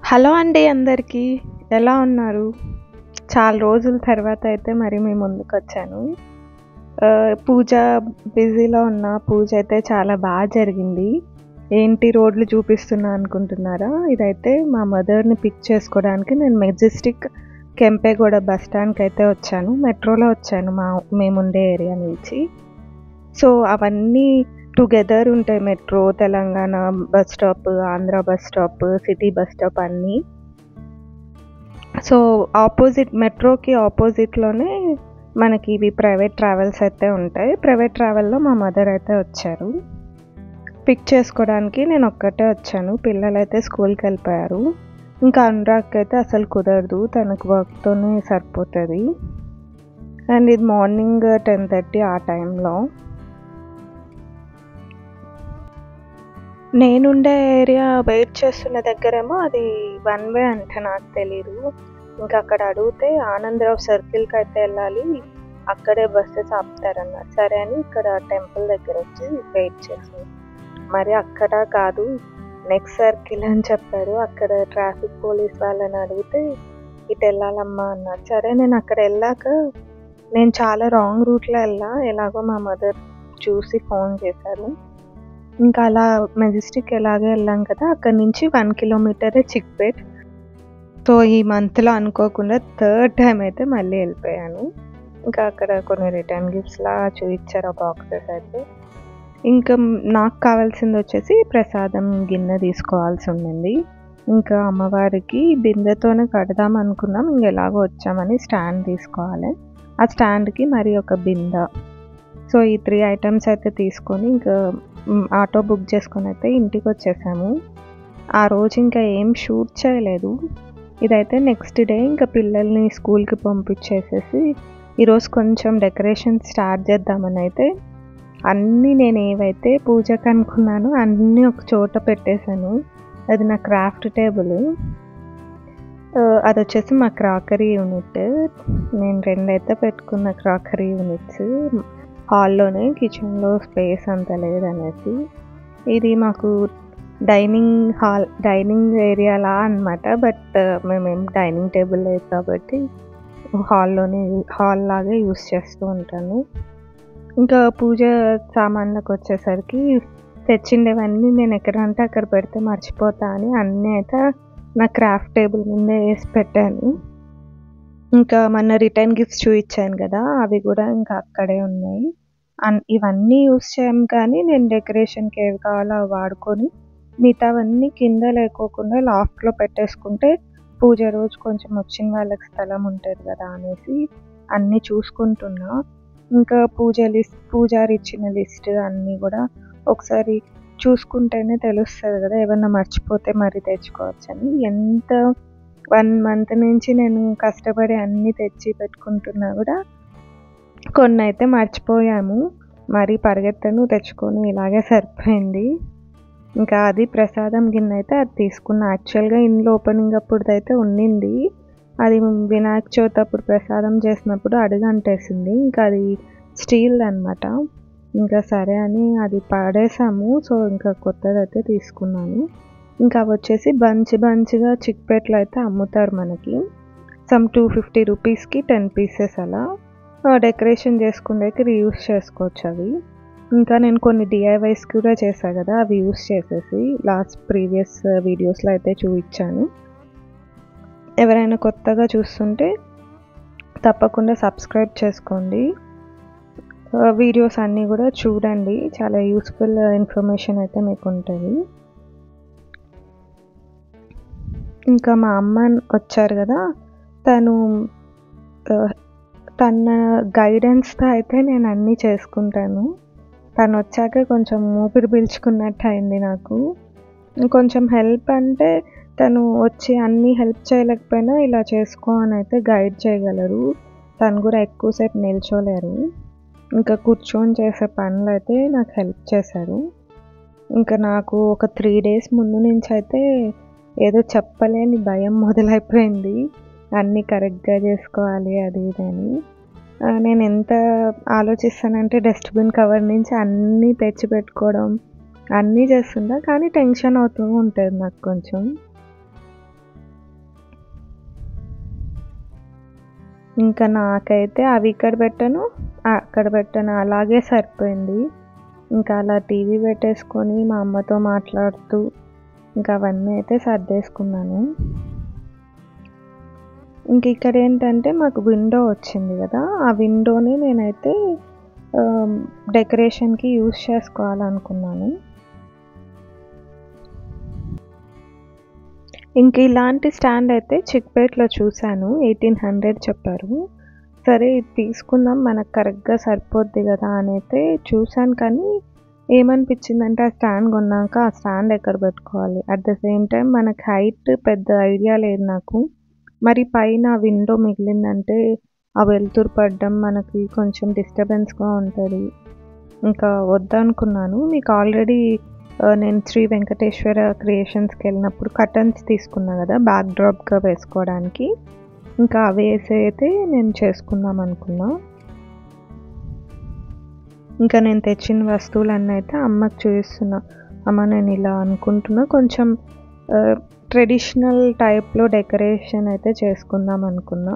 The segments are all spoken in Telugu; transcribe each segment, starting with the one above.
హలో అండి అందరికీ ఎలా ఉన్నారు చాలా రోజుల తర్వాత అయితే మరి మీ ముందుకు వచ్చాను ఆ, పూజ బిజీలో ఉన్న పూజ అయితే చాలా బాగా జరిగింది ఏంటి రోడ్లు చూపిస్తున్నా అనుకుంటున్నారా ఇదైతే మా మదర్ని పిక్ చేసుకోవడానికి నేను మెజెస్టిక్ కెంపేగూడ బస్ స్టాండ్కి అయితే వచ్చాను మెట్రోలో వచ్చాను మా మేముండే ఏరియా నుంచి సో అవన్నీ టుగెదర్ ఉంటాయి metro Telangana bus stop Andhra bus stop city bus stop అన్నీ సో ఆపోజిట్ మెట్రోకి ఆపోజిట్లోనే మనకి ఇవి ప్రైవేట్ ట్రావెల్స్ అయితే ఉంటాయి ప్రైవేట్ ట్రావెల్లో మా మదర్ అయితే వచ్చారు పిక్ చేసుకోవడానికి నేను ఒక్కటే వచ్చాను పిల్లలు అయితే స్కూల్కి వెళ్ళిపోయారు ఇంకా అనురాగ్కి అయితే అసలు కుదరదు తనకు వర్క్తోనే సరిపోతుంది అండ్ ఇది మార్నింగ్ టెన్ థర్టీ ఆ టైంలో నేనుండే ఏరియా వెయిట్ చేస్తున్న దగ్గరేమో అది వన్ వే అంటే నాకు తెలీదు ఇంకా అక్కడ అడిగితే ఆనందరావు సర్కిల్కి అయితే వెళ్ళాలి అక్కడే బస్సెస్ ఆపుతారన్నారు సరే అని ఇక్కడ టెంపుల్ దగ్గర వచ్చి వెయిట్ చేసాను మరి అక్కడ కాదు నెక్స్ట్ సర్కిల్ అని చెప్పారు అక్కడ ట్రాఫిక్ పోలీస్ వాళ్ళని అడిగితే ఇటు వెళ్ళాలమ్మా అన్నారు సరే నేను అక్కడ వెళ్ళాక నేను చాలా రాంగ్ రూట్లో వెళ్ళా ఎలాగో మా మదర్ చూసి ఫోన్ చేశారు ఇంకా అలా మెజెస్టిక్ ఎలాగే వెళ్ళాం కదా అక్కడ నుంచి వన్ కిలోమీటరే చిక్పేట్ సో ఈ మంత్లో అనుకోకుండా థర్డ్ టైం అయితే మళ్ళీ వెళ్ళిపోయాను ఇంకా అక్కడ కొన్ని రిటర్న్ గిఫ్ట్స్లా చూపించారు ఆ బాక్సెస్ అయితే ఇంకా నాకు కావాల్సింది వచ్చేసి ప్రసాదం గిన్నె తీసుకోవాల్సి ఉండింది ఇంకా అమ్మవారికి బిందెతోనే కడదాం అనుకున్నాం ఇంక ఎలాగో వచ్చామని స్టాండ్ తీసుకోవాలి ఆ స్టాండ్కి మరి ఒక బిందె సో ఈ త్రీ ఐటమ్స్ అయితే తీసుకొని ఇంకా మ్, ఆటో బుక్ చేసుకొని అయితే ఇంటికి వచ్చేసాము ఆ రోజు ఇంకా ఏం షూట్ చేయలేదు ఇదైతే నెక్స్ట్ డే ఇంకా పిల్లల్ని స్కూల్కి పంపించేసేసి ఈరోజు కొంచెం డెకరేషన్ స్టార్ట్ చేద్దామని అయితే అన్నీ నేను ఏవైతే పూజకు అనుకున్నానో అన్నీ ఒక చోట పెట్టేశాను అది నా క్రాఫ్ట్ టేబుల్ అది వచ్చేసి మా క్రాకరీ యూనిట్ నేను రెండైతే పెట్టుకున్న క్రాకరీ యూనిట్స్ హాల్లోనే కిచెన్లో స్పేస్ అంత లేదనేసి ఇది మాకు డైనింగ్ హాల్ డైనింగ్ ఏరియాలా అనమాట బట్ మేమేం డైనింగ్ టేబుల్ లేదు కాబట్టి హాల్లోనే హాల్ లాగా యూస్ చేస్తూ ఉంటాను ఇంకా పూజ సామాన్లకు వచ్చేసరికి తెచ్చిండేవన్నీ నేను ఎక్కడంటే అక్కడ పెడితే మర్చిపోతా అని అన్నీ అయితే నా క్రాఫ్ట్ టేబుల్ మీద వేసి పెట్టాను ఇంకా మన రిటర్న్ గిఫ్ట్స్ చూపించాను కదా అవి కూడా ఇంకా అక్కడే ఉన్నాయి అన్ ఇవన్నీ యూస్ చేయం కానీ నేను డెకరేషన్కి ఏవి కావాలో అవి వాడుకొని మిగతావన్నీ కింద లేకోకుండా లాఫ్ట్లో పెట్టేసుకుంటే పూజ రోజు కొంచెం వచ్చిన వాళ్ళకి స్థలం ఉంటుంది కదా అనేసి అన్నీ చూసుకుంటున్నా ఇంకా పూజ లిస్ట్ పూజారి ఇచ్చిన లిస్ట్ అన్నీ కూడా ఒకసారి చూసుకుంటేనే తెలుస్తుంది కదా ఏమన్నా మర్చిపోతే మరి తెచ్చుకోవచ్చని ఎంత వన్ మంత్ నుంచి నేను కష్టపడి అన్నీ తెచ్చి పెట్టుకుంటున్నా కూడా కొన్ని అయితే మర్చిపోయాము మరి పరిగెత్తను తెచ్చుకొని ఇలాగే సరిపోయింది ఇంకా అది ప్రసాదం గిన్నె అయితే అది తీసుకున్నా యాక్చువల్గా ఇంట్లో ఓపెనింగ్ అప్పుడు అయితే ఉండింది అది వినాయక చవితి అప్పుడు ప్రసాదం చేసినప్పుడు అడుగంటేసింది ఇంకా అది స్టీల్ అనమాట ఇంకా సరే అని అది పడేసాము సో ఇంకా కొత్తది అయితే తీసుకున్నాను ఇంకా అవి వచ్చేసి బంచ్ బంచ్గా చిక్పేట్లో అయితే అమ్ముతారు మనకి సమ్ టూ ఫిఫ్టీ రూపీస్కి టెన్ పీసెస్ అలా డెకరేషన్ చేసుకునేకి రీయూస్ చేసుకోవచ్చు అవి ఇంకా నేను కొన్ని డిఐవైస్ కూడా చేశాను కదా అవి యూస్ చేసేసి లాస్ట్ ప్రీవియస్ వీడియోస్లో అయితే చూపించాను ఎవరైనా కొత్తగా చూస్తుంటే తప్పకుండా సబ్స్క్రైబ్ చేసుకోండి వీడియోస్ అన్నీ కూడా చూడండి చాలా యూస్ఫుల్ ఇన్ఫర్మేషన్ అయితే మీకు ఉంటుంది ఇంకా మా అమ్మ వచ్చారు కదా తను ఆ, తన గైడెన్స్తో అయితే నేను అన్నీ చేసుకుంటాను తను వచ్చాక కొంచెం ఊపిరి పీల్చుకున్నట్టు అయింది నాకు కొంచెం హెల్ప్ అంటే తను వచ్చి అన్నీ హెల్ప్ చేయలేకపోయినా ఇలా చేసుకో అని అయితే గైడ్ చేయగలరు తను కూడా ఎక్కువసేపు నిల్చోలేరు ఇంకా కూర్చొని చేసే పనులు అయితే నాకు హెల్ప్ చేశారు ఇంకా నాకు ఒక త్రీ డేస్ ముందు నుంచి అయితే ఏదో చెప్పలేని భయం మొదలైపోయింది అన్నీ కరెక్ట్గా చేసుకోవాలి అది ఇది అని ఆ, నేను ఎంత ఆలోచిస్తానంటే డస్ట్బిన్ కవర్ నుంచి అన్నీ తెచ్చి పెట్టుకోవడం అన్నీ చేస్తుందా కానీ టెన్షన్ అవుతూ ఉంటుంది నాకు కొంచెం ఇంకా నాకైతే అవి ఇక్కడ పెట్టాను అక్కడ పెట్టాను అలాగే సరిపోయింది ఇంకా అలా టీవీ పెట్టేసుకొని మా అమ్మతో మాట్లాడుతూ ఇంకా అవన్నీ అయితే సర్దేసుకున్నాను ఇంక ఇక్కడ ఏంటంటే మాకు విండో వచ్చింది కదా ఆ విండోని నేనైతే డెకరేషన్కి యూస్ చేసుకోవాలనుకున్నాను ఇంక ఇలాంటి స్టాండ్ అయితే చిక్పేట్లో చూశాను ఎయిటీన్ హండ్రెడ్ చెప్పారు సరే ఇది తీసుకుందాం మనకు కరెక్ట్గా సరిపోద్ది కదా అని అయితే చూశాను కానీ ఏమనిపించిందంటే ఆ స్టాండ్ కొన్నాక ఆ స్టాండ్ ఎక్కడ పెట్టుకోవాలి అట్ ద సేమ్ టైం మనకు హైట్ పెద్ద ఐడియా లేదు నాకు మరి పైన విండో మిగిలిందంటే ఆ వెలుతురు పడడం మనకి కొంచెం డిస్టర్బెన్స్గా ఉంటుంది ఇంకా వద్దనుకున్నాను మీకు ఆల్రెడీ నేను శ్రీ వెంకటేశ్వర క్రియేషన్స్కి వెళ్ళినప్పుడు కటన్స్ తీసుకున్నా కదా బ్యాక్ డ్రాప్గా వేసుకోవడానికి ఇంకా అవి వేసి అయితే నేను చేసుకుందాం అనుకున్నా ఇంకా నేను తెచ్చిన వస్తువులన్నీ అయితే అమ్మకి చూపిస్తున్నా అమ్మ నేను ఇలా అనుకుంటున్నా కొంచెం ట్రెడిషనల్ టైప్లో డెకరేషన్ అయితే చేసుకుందాం అనుకున్నా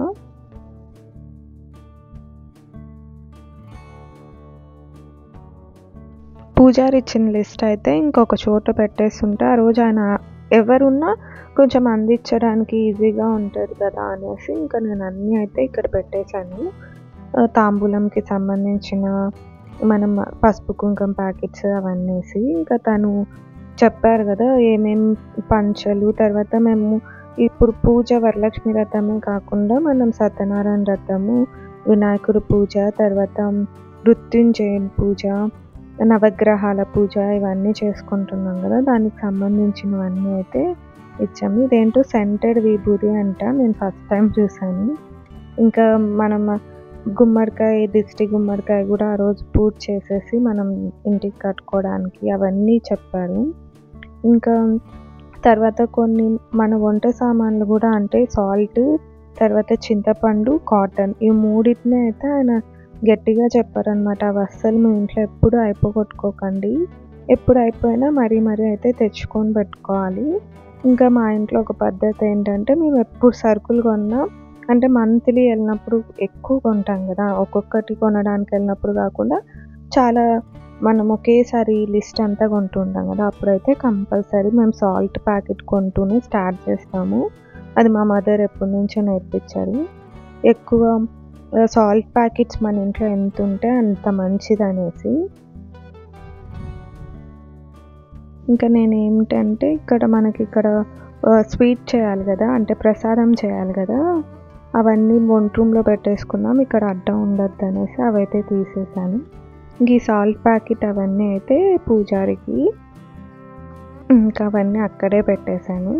పూజారి ఇచ్చిన లిస్ట్ అయితే ఇంకొక చోట పెట్టేస్తుంటే ఆ రోజు ఆయన ఎవరున్నా కొంచెం అందించడానికి ఈజీగా ఉంటుంది కదా అనేసి ఇంకా నేను అన్నీ అయితే ఇక్కడ పెట్టేశాను తాంబూలంకి సంబంధించిన మనం పసుపు కుంకుమ ప్యాకెట్స్ అవన్నీ వేసి ఇంకా తను చెప్పారు కదా ఏమేం పంచలు తర్వాత మేము ఇప్పుడు పూజ వరలక్ష్మి వ్రతమే కాకుండా మనం సత్యనారాయణ వ్రతము వినాయకుడి పూజ తర్వాత మృత్యుంజయ పూజ నవగ్రహాల పూజ ఇవన్నీ చేసుకుంటున్నాం కదా దానికి సంబంధించినవన్నీ అయితే ఇచ్చాము ఇదేంటో సెంటెడ్ విభూది అంట నేను ఫస్ట్ టైం చూసాను ఇంకా మనం గుమ్మడికాయ దిష్టి గుమ్మడికాయ కూడా ఆ రోజు పూజ చేసేసి మనం ఇంటికి కట్టుకోవడానికి అవన్నీ చెప్పారు ఇంకా తర్వాత కొన్ని మన వంట సామాన్లు కూడా అంటే సాల్ట్ తర్వాత చింతపండు కాటన్ ఈ మూడింటిని అయితే ఆయన గట్టిగా చెప్పారనమాట అవి అస్సలు మీ ఇంట్లో ఎప్పుడు అయిపోగొట్టుకోకండి ఎప్పుడు అయిపోయినా మరీ మరీ అయితే తెచ్చుకొని పెట్టుకోవాలి ఇంకా మా ఇంట్లో ఒక పద్ధతి ఏంటంటే మేము ఎప్పుడు సరుకులు కొన్నా అంటే మంత్లీ వెళ్ళినప్పుడు ఎక్కువ కొంటాం కదా ఒక్కొక్కటి కొనడానికి వెళ్ళినప్పుడు కాకుండా చాలా మనం ఒకేసారి లిస్ట్ అంతా కొంటుంటాం కదా అప్పుడైతే కంపల్సరీ మేము సాల్ట్ ప్యాకెట్ కొంటూనే స్టార్ట్ చేస్తాము అది మా మదర్ ఎప్పటి నుంచో నేర్పించారు ఎక్కువ సాల్ట్ ప్యాకెట్స్ మన ఇంట్లో ఎంత ఉంటే అంత మంచిది అనేసి ఇంకా నేను ఏమిటంటే ఇక్కడ మనకి ఇక్కడ స్వీట్ చేయాలి కదా అంటే ప్రసాదం చేయాలి కదా అవన్నీ వంట రూమ్లో పెట్టేసుకున్నాం ఇక్కడ అడ్డం ఉండద్దు అనేసి అవైతే తీసేసాను ఈ సాల్ట్ ప్యాకెట్ అవన్నీ అయితే పూజారికి ఇంకా అవన్నీ అక్కడే పెట్టేశాను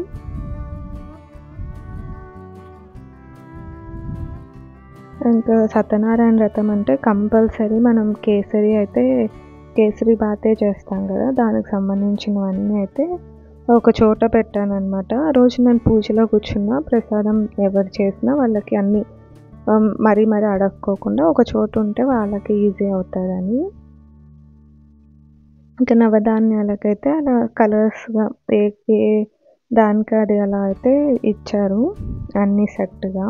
ఇంకా సత్యనారాయణ వ్రతం అంటే కంపల్సరీ మనం కేసరి అయితే కేసరి బాతే చేస్తాం కదా దానికి సంబంధించినవన్నీ అయితే ఒక చోట పెట్టాను అనమాట ఆ రోజు నేను పూజలో కూర్చున్నా ప్రసాదం ఎవరు చేసినా వాళ్ళకి అన్నీ మరీ మరీ అడక్కోకుండా ఒక చోట ఉంటే వాళ్ళకి ఈజీ అవుతుందని ఇంకా నవధాన్యాలకైతే అలా కలర్స్గా ఏ ఏ దానికి అది అలా అయితే ఇచ్చారు అన్నీ సెట్గా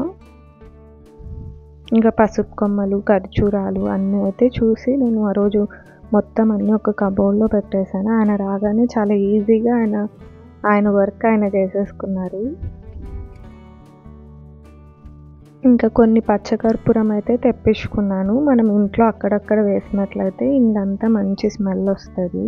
ఇంకా పసుపు కొమ్మలు ఖర్జూరాలు అన్నీ అయితే చూసి నేను ఆ రోజు మొత్తం అన్నీ ఒక కబోర్డ్లో పెట్టేశాను ఆయన రాగానే చాలా ఈజీగా ఆయన ఆయన వర్క్ ఆయన చేసేసుకున్నారు ఇంకా కొన్ని పచ్చకర్పూరం అయితే తెప్పించుకున్నాను మనం ఇంట్లో అక్కడక్కడ వేసినట్లయితే ఇందంతా మంచి స్మెల్ వస్తుంది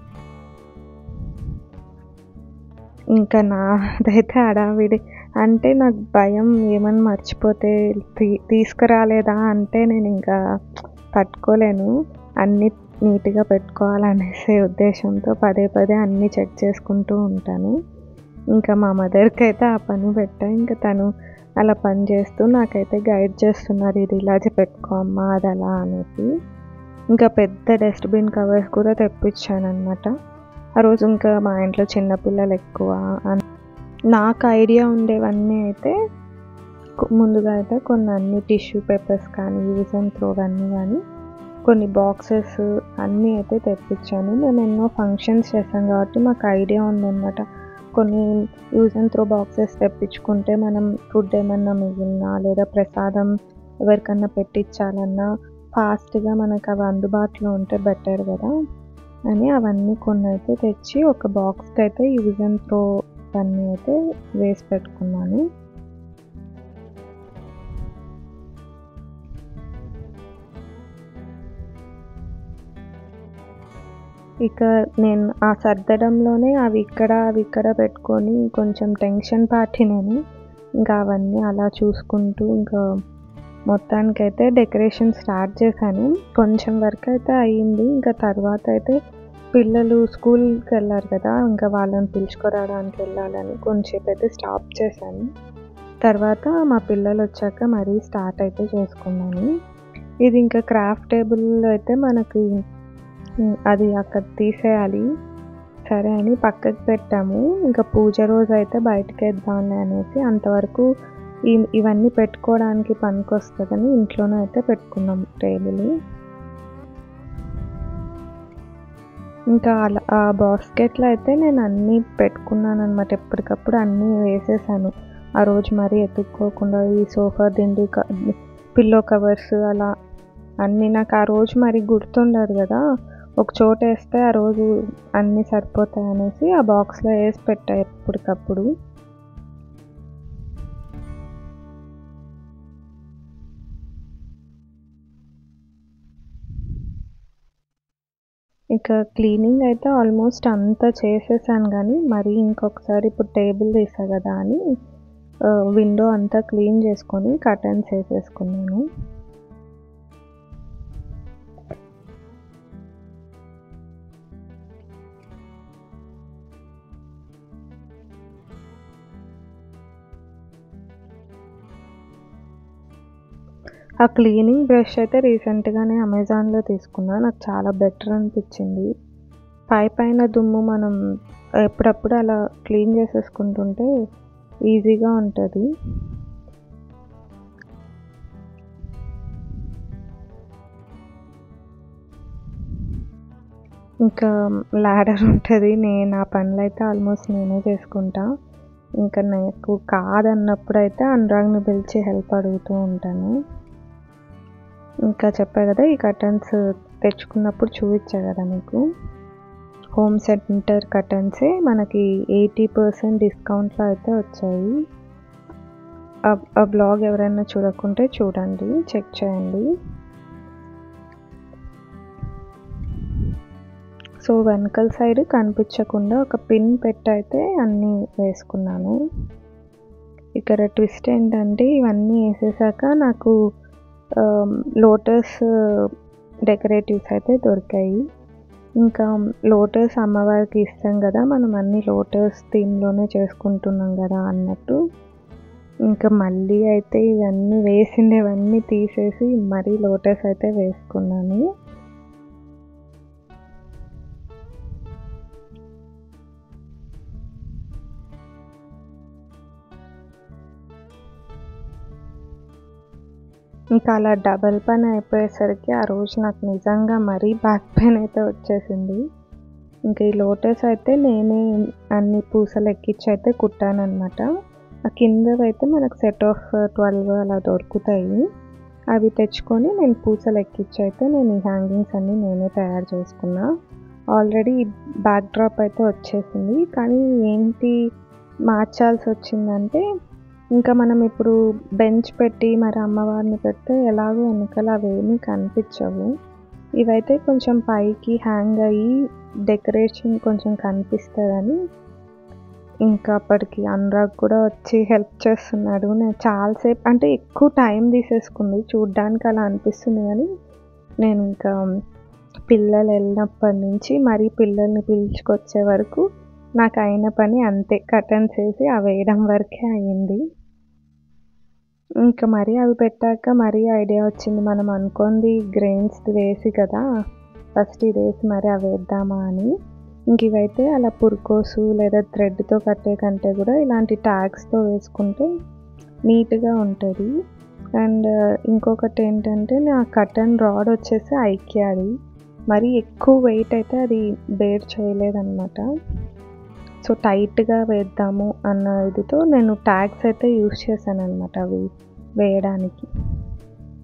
ఇంకా నాదైతే హడావిడి అంటే నాకు భయం ఏమన్నా మర్చిపోతే తీ తీసుకురాలేదా అంటే నేను ఇంకా తట్టుకోలేను అన్నీ నీట్గా పెట్టుకోవాలనేసే ఉద్దేశంతో పదే పదే అన్నీ చెక్ చేసుకుంటూ ఉంటాను ఇంకా మా మదర్కి అయితే ఆ పని పెట్టా ఇంకా తను అలా పని చేస్తూ నాకైతే గైడ్ చేస్తున్నారు ఇది ఇలా పెట్టుకో అమ్మా అది అలా అనేసి ఇంకా పెద్ద డస్ట్బిన్ కవర్స్ కూడా తెప్పించాను అనమాట ఆ రోజు ఇంకా మా ఇంట్లో చిన్నపిల్లలు ఎక్కువ నాకు ఐడియా ఉండేవన్నీ అయితే ముందుగా అయితే కొన్ని అన్ని టిష్యూ పేపర్స్ కానీ యూజ్ అండ్ త్రో అన్నీ కానీ కొన్ని బాక్సెస్ అన్నీ అయితే తెప్పించాను మేము ఎన్నో ఫంక్షన్స్ చేసాం కాబట్టి మాకు ఐడియా ఉందన్నమాట కొన్ని యూజ్ అండ్ త్రో బాక్సెస్ తెప్పించుకుంటే మనం ఫుడ్ ఏమన్నా మిగిలినా లేదా ప్రసాదం ఎవరికన్నా పెట్టించాలన్నా ఫాస్ట్గా మనకు అవి అందుబాటులో ఉంటే బెటర్ కదా అని అవన్నీ కొన్ని అయితే తెచ్చి ఒక బాక్స్కి అయితే యూజ్ అండ్ త్రో అన్నీ అయితే వేసి పెట్టుకున్నాను ఇక నేను ఆ సర్దడంలోనే అవి ఇక్కడ అవి ఇక్కడ పెట్టుకొని కొంచెం టెన్షన్ పార్టీ నేను ఇంకా అవన్నీ అలా చూసుకుంటూ ఇంకా మొత్తానికైతే డెకరేషన్ స్టార్ట్ చేశాను కొంచెం వరకు అయితే అయ్యింది ఇంకా తర్వాత అయితే పిల్లలు స్కూల్కి వెళ్ళారు కదా ఇంకా వాళ్ళని పిలుచుకురావడానికి వెళ్ళాలని కొంచెంసేపు అయితే స్టాప్ చేశాను తర్వాత మా పిల్లలు వచ్చాక మరీ స్టార్ట్ అయితే చేసుకున్నాను ఇది ఇంకా క్రాఫ్ట్ టేబుల్ అయితే మనకి ఉమ్, అది అక్కడ తీసేయాలి సరే అని పక్కకి పెట్టాము ఇంకా పూజ రోజు అయితే బయటకు వేద్దాంలే అనేసి అంతవరకు ఈ ఇవన్నీ పెట్టుకోవడానికి పనికొస్తుందని ఇంట్లోనే అయితే పెట్టుకున్నాం టేబుల్ ఇంకా అలా ఆ బాస్కెట్లో అయితే నేను అన్నీ పెట్టుకున్నాను అనమాట ఎప్పటికప్పుడు అన్నీ వేసేసాను ఆ రోజు మరీ ఎత్తుక్కోకుండా ఈ సోఫా దిండు పిల్లో కవర్స్ అలా అన్నీ నాకు ఆ రోజు మరి గుర్తుండదు కదా ఒక చోట వేస్తే ఆ రోజు అన్నీ సరిపోతాయి అనేసి ఆ బాక్స్లో వేసి పెట్టా ఎప్పటికప్పుడు ఇక క్లీనింగ్ అయితే ఆల్మోస్ట్ అంతా చేసేసాను కానీ మరి ఇంకొకసారి ఇప్పుడు టేబుల్ తీసా కదా అని విండో అంతా క్లీన్ చేసుకొని కర్టన్స్ వేసేసుకున్నాను ఆ క్లీనింగ్ బ్రష్ అయితే రీసెంట్గానే అమెజాన్లో తీసుకున్నా నాకు చాలా బెటర్ అనిపించింది పై పైన దుమ్ము మనం ఎప్పుడప్పుడు అలా క్లీన్ చేసేసుకుంటుంటే ఈజీగా ఉంటుంది ఇంకా లాడర్ ఉంటుంది నేను ఆ పనులు అయితే ఆల్మోస్ట్ నేనే చేసుకుంటా ఇంకా నాకు కాదన్నప్పుడు అయితే అనురాగ్ని పిలిచి హెల్ప్ అడుగుతూ ఉంటాను ఇంకా చెప్పా కదా ఈ కర్టన్స్ తెచ్చుకున్నప్పుడు చూపించా కదా మీకు హోమ్ సెంటర్ కర్టన్సే మనకి ఎయిటీ పర్సెంట్ డిస్కౌంట్లో అయితే వచ్చాయి ఆ- ఆ బ్లాగ్ ఎవరైనా చూడకుంటే చూడండి చెక్ చేయండి సో వెనకల సైడ్ కనిపించకుండా ఒక పిన్ పెట్టి అయితే అన్నీ వేసుకున్నాను ఇక్కడ ట్విస్ట్ ఏంటంటే ఇవన్నీ వేసేసాక నాకు లోటస్ డెకరేటివ్స్ అయితే దొరికాయి ఇంకా లోటస్ అమ్మవారికి ఇస్తాం కదా మనం అన్ని లోటస్ థీమ్లోనే చేసుకుంటున్నాం కదా అన్నట్టు ఇంకా మళ్ళీ అయితే ఇవన్నీ వేసిండేవన్నీ తీసేసి మరీ లోటస్ అయితే వేసుకున్నాను ఇంకా అలా డబల్ పని అయిపోయేసరికి ఆ రోజు నాకు నిజంగా మరీ బ్యాక్ పెయిన్ అయితే వచ్చేసింది ఇంకా ఈ లోటస్ అయితే నేనే అన్ని పూసలు ఎక్కించి అయితే కుట్టానమాట ఆ కిందవైతే మనకు సెట్ ఆఫ్ ట్వెల్వ్ అలా దొరుకుతాయి అవి తెచ్చుకొని నేను పూసలు ఎక్కించి అయితే నేను ఈ హ్యాంగింగ్స్ అన్నీ నేనే తయారు చేసుకున్నా ఆల్రెడీ బ్యాక్ డ్రాప్ అయితే వచ్చేసింది కానీ ఏంటి మార్చాల్సి వచ్చిందంటే ఇంకా మనం ఇప్పుడు బెంచ్ పెట్టి మరి అమ్మవారిని పెడితే ఎలాగో వెనకాల అవేమీ కనిపించవు ఇవైతే కొంచెం పైకి హ్యాంగ్ అయ్యి డెకరేషన్ కొంచెం కనిపిస్తుందని ఇంకా అప్పటికి అనురాగ్ కూడా వచ్చి హెల్ప్ చేస్తున్నాడు నేను చాలాసేపు అంటే ఎక్కువ టైం తీసేసుకుంది చూడ్డానికి అలా అనిపిస్తుంది కానీ నేను ఇంకా పిల్లలు వెళ్ళినప్పటి నుంచి మరీ పిల్లల్ని పిలుచుకొచ్చే వరకు నాకు అయిన పని అంతే కటన్స్ వేసి అవి వేయడం వరకే అయ్యింది ఇంకా మరీ అవి పెట్టాక మరీ ఐడియా వచ్చింది మనం అనుకుంది గ్రెయిన్స్ వేసి కదా ఫస్ట్ ఇది వేసి మరి అవి వేద్దామా అని ఇంక ఇవైతే అలా పురుకోసు లేదా థ్రెడ్తో కట్టే కంటే కూడా ఇలాంటి ట్యాగ్స్తో వేసుకుంటే నీట్గా ఉంటుంది అండ్ ఇంకొకటి ఏంటంటే నా కటన్ రాడ్ వచ్చేసి ఐక్యాది మరి ఎక్కువ వెయిట్ అయితే అది బేర్ చేయలేదన్నమాట సో టైట్గా వేద్దాము అన్న ఇదితో నేను ట్యాగ్స్ అయితే యూస్ చేశాను అనమాట అవి వేయడానికి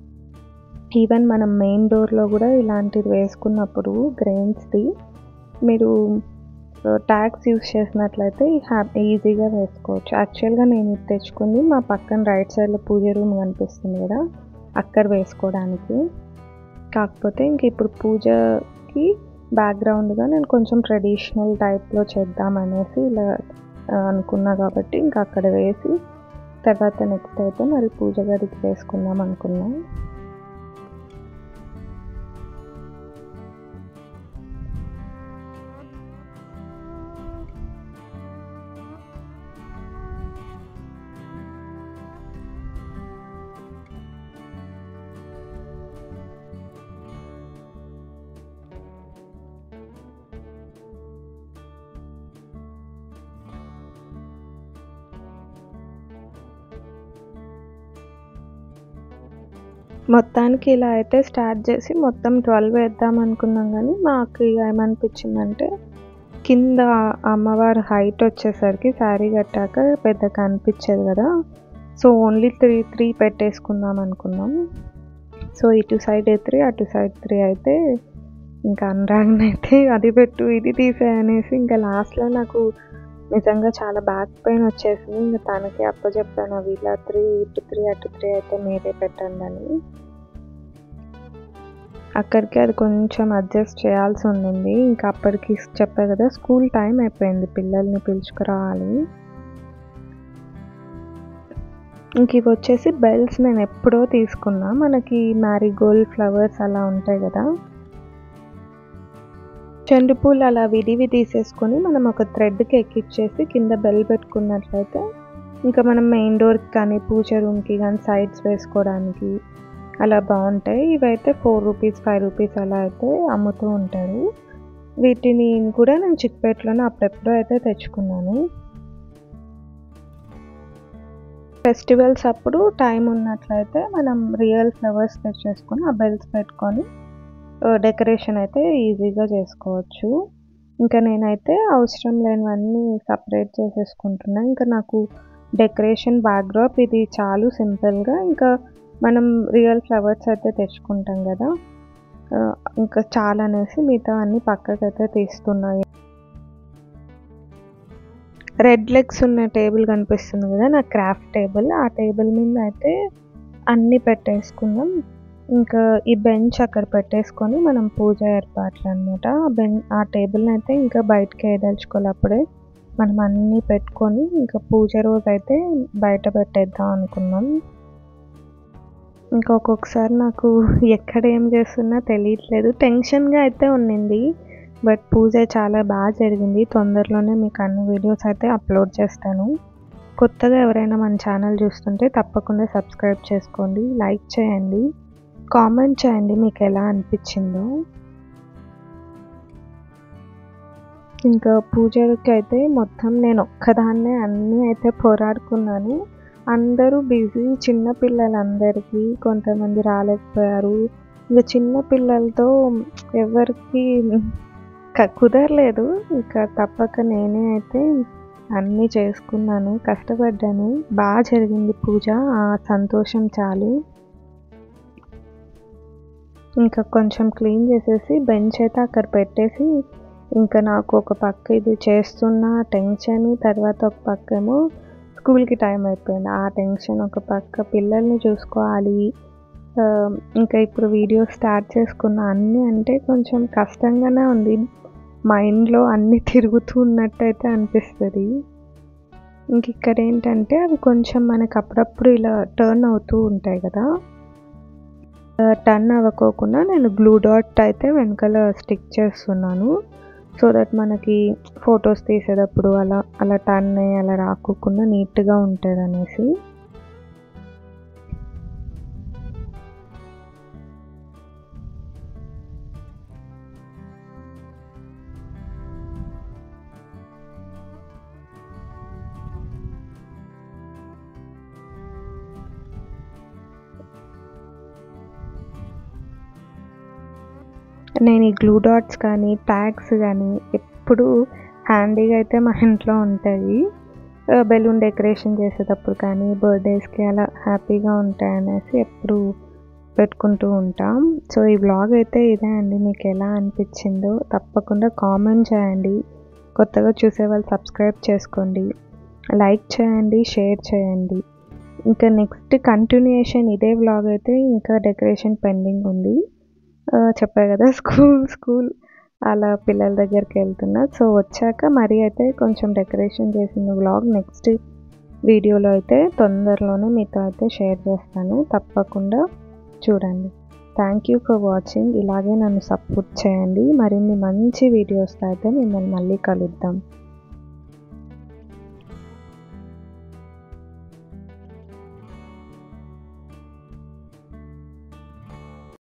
ఈవెన్ మనం మెయిన్ డోర్లో కూడా ఇలాంటిది వేసుకున్నప్పుడు గ్రెయిన్స్ది మీరు ట్యాగ్స్ యూస్ చేసినట్లయితే హ్యాపీ ఈజీగా వేసుకోవచ్చు యాక్చువల్గా నేను ఇది తెచ్చుకుంది మా పక్కన రైట్ సైడ్లో పూజ రూమ్ కనిపిస్తుంది కదా అక్కడ వేసుకోవడానికి కాకపోతే ఇంక ఇప్పుడు పూజకి బ్యాక్గ్రౌండ్గా నేను కొంచెం ట్రెడిషనల్ టైప్లో చేద్దామనేసి ఇలా అనుకున్నా కాబట్టి ఇంకా అక్కడ వేసి తర్వాత నెక్స్ట్ అయితే మరి పూజ గదికి వేసుకుందాం అనుకున్నాం మొత్తానికి ఇలా అయితే స్టార్ట్ చేసి మొత్తం ట్వెల్వ్ వేద్దాం అనుకున్నాం కానీ మాకు ఇక ఏమనిపించిందంటే కింద అమ్మవారి హైట్ వచ్చేసరికి శారీ కట్టాక పెద్ద కనిపించదు కదా సో ఓన్లీ త్రీ త్రీ పెట్టేసుకుందాం అనుకున్నాం సో ఇటు సైడ్ త్రీ అటు సైడ్ త్రీ అయితే ఇంకా అనురాగన్ అయితే అది పెట్టు ఇది తీసే అనేసి ఇంకా లాస్ట్లో నాకు నిజంగా చాలా బ్యాక్ పెయిన్ వచ్చేసింది ఇంకా తనకి అప్పచెప్పాను అవి ఇలా త్రీ ఇటు త్రీ అటు త్రీ అయితే మీరే పెట్టండి అని అక్కడికి అది కొంచెం అడ్జస్ట్ చేయాల్సి ఉండింది ఇంకా అప్పటికి చెప్పా కదా స్కూల్ టైం అయిపోయింది పిల్లల్ని పిలుచుకురావాలి ఇంక ఇవి వచ్చేసి బెల్స్ నేను ఎప్పుడో తీసుకున్నా మనకి మ్యారీగోల్డ్ ఫ్లవర్స్ అలా ఉంటాయి కదా చెండు పూలు అలా విడివి తీసేసుకొని మనం ఒక థ్రెడ్కి ఎక్కిచ్చేసి కింద బెల్ పెట్టుకున్నట్లయితే ఇంకా మనం మెయిన్ డోర్కి కానీ పూజ రూమ్కి కానీ సైడ్స్ వేసుకోవడానికి అలా బాగుంటాయి ఇవైతే ఫోర్ రూపీస్ ఫైవ్ రూపీస్ అలా అయితే అమ్ముతూ ఉంటారు వీటిని కూడా నేను చిక్పేటలోనే అప్పుడెప్పుడో అయితే తెచ్చుకున్నాను ఫెస్టివల్స్ అప్పుడు టైం ఉన్నట్లయితే మనం రియల్ ఫ్లవర్స్ తెచ్చేసుకొని ఆ బెల్స్ పెట్టుకొని డెకరేషన్ అయితే ఈజీగా చేసుకోవచ్చు ఇంకా నేనైతే అవసరం లేనివన్నీ సపరేట్ చేసేసుకుంటున్నా ఇంకా నాకు డెకరేషన్ బ్యాక్డ్రాప్ ఇది చాలు సింపుల్గా ఇంకా మనం రియల్ ఫ్లవర్స్ అయితే తెచ్చుకుంటాం కదా ఇంకా చాలా అనేసి మిగతా అన్ని పక్కకి అయితే తీస్తున్నాయి రెడ్ లెగ్స్ ఉన్న టేబుల్ కనిపిస్తుంది కదా నా క్రాఫ్ట్ టేబుల్ ఆ టేబుల్ మీద అయితే అన్నీ పెట్టేసుకుందాం ఇంకా ఈ బెంచ్ అక్కడ పెట్టేసుకొని మనం పూజ ఏర్పాట్లు అనమాట ఆ బెం ఆ టేబుల్ని అయితే ఇంకా బయటకి వేయదలుచుకోవాలి అప్పుడే మనం అన్నీ పెట్టుకొని ఇంకా పూజ రోజు అయితే బయట పెట్టేద్దాం అనుకున్నాం ఇంకా ఒక్కొక్కసారి నాకు ఎక్కడ ఏం చేస్తున్నా తెలియట్లేదు టెన్షన్గా అయితే ఉండింది బట్ పూజ చాలా బాగా జరిగింది తొందరలోనే మీకు అన్ని వీడియోస్ అయితే అప్లోడ్ చేస్తాను కొత్తగా ఎవరైనా మన ఛానల్ చూస్తుంటే తప్పకుండా సబ్స్క్రైబ్ చేసుకోండి లైక్ చేయండి కామెంట్ చేయండి మీకు ఎలా అనిపించిందో ఇంకా పూజకి అయితే మొత్తం నేను ఒక్కదాన్నే అన్నీ అయితే పోరాడుకున్నాను అందరూ బిజీ చిన్న పిల్లలందరికీ కొంతమంది రాలేకపోయారు ఇంకా చిన్న పిల్లలతో ఎవరికి కుదరలేదు ఇంకా తప్పక నేనే అయితే అన్నీ చేసుకున్నాను కష్టపడ్డాను బాగా జరిగింది పూజ ఆ సంతోషం చాలు ఇంకా కొంచెం క్లీన్ చేసేసి బెంచ్ అయితే అక్కడ పెట్టేసి ఇంకా నాకు ఒక పక్క ఇది చేస్తున్న టెన్షన్ తర్వాత ఒక పక్క ఏమో స్కూల్కి టైం అయిపోయింది ఆ టెన్షన్ ఒక పక్క పిల్లల్ని చూసుకోవాలి ఇంకా ఇప్పుడు వీడియో స్టార్ట్ చేసుకున్న అన్నీ అంటే కొంచెం కష్టంగానే ఉంది మైండ్లో అన్నీ తిరుగుతూ ఉన్నట్టయితే అనిపిస్తుంది ఇంక ఇక్కడ ఏంటంటే అవి కొంచెం మనకు అప్పుడప్పుడు ఇలా టర్న్ అవుతూ ఉంటాయి కదా టర్న్ అవ్వకోకుండా నేను గ్లూ డాట్ అయితే వెనకాల స్టిక్ చేస్తున్నాను సో దట్ మనకి ఫొటోస్ తీసేటప్పుడు అలా అలా టర్న్ అయ్యి అలా రాకోకుండా నీట్గా ఉంటుంది అనేసి నేను ఈ గ్లూ డాట్స్ కానీ ట్యాగ్స్ కానీ ఎప్పుడు హ్యాండీగా అయితే మా ఇంట్లో ఉంటాయి బెలూన్ డెకరేషన్ చేసేటప్పుడు కానీ బర్త్డేస్కి అలా హ్యాపీగా ఉంటాయి అనేసి ఎప్పుడు పెట్టుకుంటూ ఉంటాం సో ఈ బ్లాగ్ అయితే ఇదే అండి మీకు ఎలా అనిపించిందో తప్పకుండా కామెంట్ చేయండి కొత్తగా చూసే వాళ్ళు సబ్స్క్రైబ్ చేసుకోండి లైక్ చేయండి షేర్ చేయండి ఇంకా నెక్స్ట్ కంటిన్యూషన్ ఇదే వ్లాగ్ అయితే ఇంకా డెకరేషన్ పెండింగ్ ఉంది చెప్పా కదా స్కూల్ స్కూల్ అలా పిల్లల దగ్గరికి వెళ్తున్నా సో వచ్చాక మరీ అయితే కొంచెం డెకరేషన్ చేసిన వ్లాగ్ నెక్స్ట్ వీడియోలో అయితే తొందరలోనే మీతో అయితే షేర్ చేస్తాను తప్పకుండా చూడండి థ్యాంక్ యూ ఫర్ వాచింగ్ ఇలాగే నన్ను సపోర్ట్ చేయండి మరిన్ని మంచి వీడియోస్తో అయితే మిమ్మల్ని మళ్ళీ కలుద్దాం